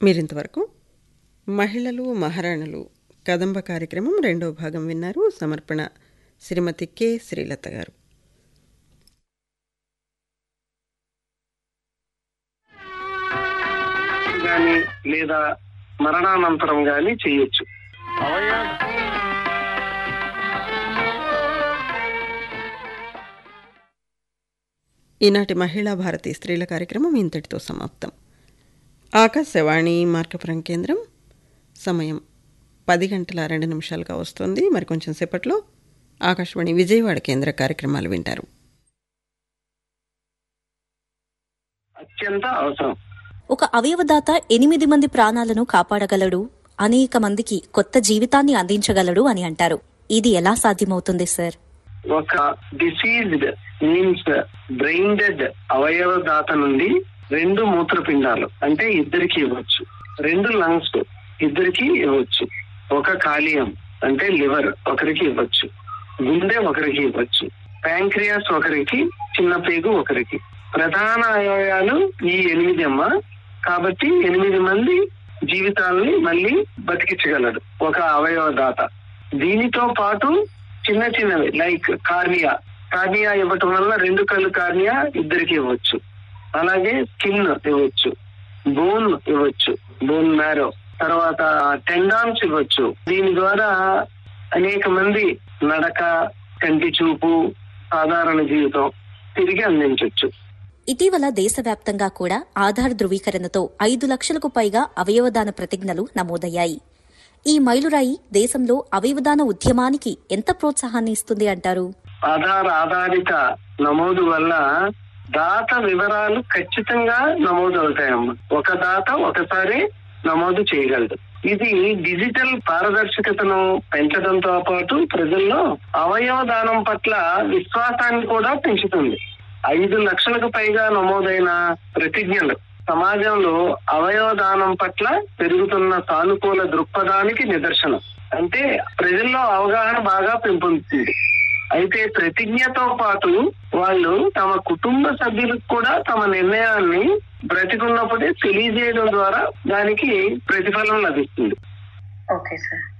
మీరింతవరకు మహిళలు మహారాణులు కదంబ కార్యక్రమం రెండో భాగం విన్నారు సమర్పణ శ్రీమతి కె శ్రీలత గారు గాని లేదా మరణానంతరం గాని చేయొచ్చు ఈనాటి మహిళా భారతి స్త్రీల కార్యక్రమం ఇంతటితో సమాప్తం ఆకాశవాణి మార్కపురం కేంద్రం సమయం పది గంటల రెండు నిమిషాలుగా వస్తుంది మరి కొంచెం సేపట్లో ఆకాశవాణి విజయవాడ కేంద్ర కార్యక్రమాలు వింటారు అత్యంత అవసరం ఒక అవయవదాత ఎనిమిది మంది ప్రాణాలను కాపాడగలడు అనేక మందికి కొత్త జీవితాన్ని అందించగలడు అని అంటారు ఇది ఎలా సాధ్యమవుతుంది సార్ ఒక డిసీజ్డ్ మీన్స్ బ్రెయిన్ డెడ్ అవయవ దాత నుండి రెండు మూత్రపిండాలు అంటే ఇద్దరికి ఇవ్వచ్చు రెండు లంగ్స్ ఇద్దరికి ఇవ్వచ్చు ఒక కాలియం అంటే లివర్ ఒకరికి ఇవ్వచ్చు గుండె ఒకరికి ఇవ్వచ్చు ప్యాంక్రియాస్ ఒకరికి చిన్న పేగు ఒకరికి ప్రధాన అవయవాలు ఈ ఎనిమిది అమ్మ కాబట్టి ఎనిమిది మంది జీవితాల్ని మళ్ళీ బతికించగలడు ఒక అవయవ దాత దీనితో పాటు చిన్న చిన్నవి లైక్ కార్నియా కార్నియా ఇవ్వటం వల్ల రెండు కళ్ళు కార్నియా ఇద్దరికి ఇవ్వచ్చు అలాగే స్కిన్ ఇవ్వచ్చు బోన్ ఇవ్వచ్చు బోన్ మ్యారో తర్వాత టెండాన్స్ ఇవ్వచ్చు దీని ద్వారా అనేక మంది నడక కంటి చూపు సాధారణ జీవితం తిరిగి అందించవచ్చు ఇటీవల దేశవ్యాప్తంగా కూడా ఆధార్ ధృవీకరణతో ఐదు లక్షలకు పైగా అవయవదాన ప్రతిజ్ఞలు నమోదయ్యాయి ఈ మైలురాయి దేశంలో అవయవదాన ఉద్యమానికి ఎంత ప్రోత్సాహాన్ని ఇస్తుంది అంటారు ఆధార్ ఆధారిత నమోదు వల్ల దాత వివరాలు ఖచ్చితంగా నమోదు అవుతాయమ్మా ఒక దాత ఒకసారి నమోదు చేయగలదు ఇది డిజిటల్ పారదర్శకతను పెంచడంతో పాటు ప్రజల్లో అవయవ దానం పట్ల విశ్వాసాన్ని కూడా పెంచుతుంది ఐదు లక్షలకు పైగా నమోదైన ప్రతిజ్ఞలు సమాజంలో అవయవ దానం పట్ల పెరుగుతున్న సానుకూల దృక్పథానికి నిదర్శనం అంటే ప్రజల్లో అవగాహన బాగా పెంపొందుతుంది అయితే ప్రతిజ్ఞతో పాటు వాళ్ళు తమ కుటుంబ సభ్యులకు కూడా తమ నిర్ణయాన్ని బ్రతికున్నప్పుడే తెలియజేయడం ద్వారా దానికి ప్రతిఫలం లభిస్తుంది ఓకే సార్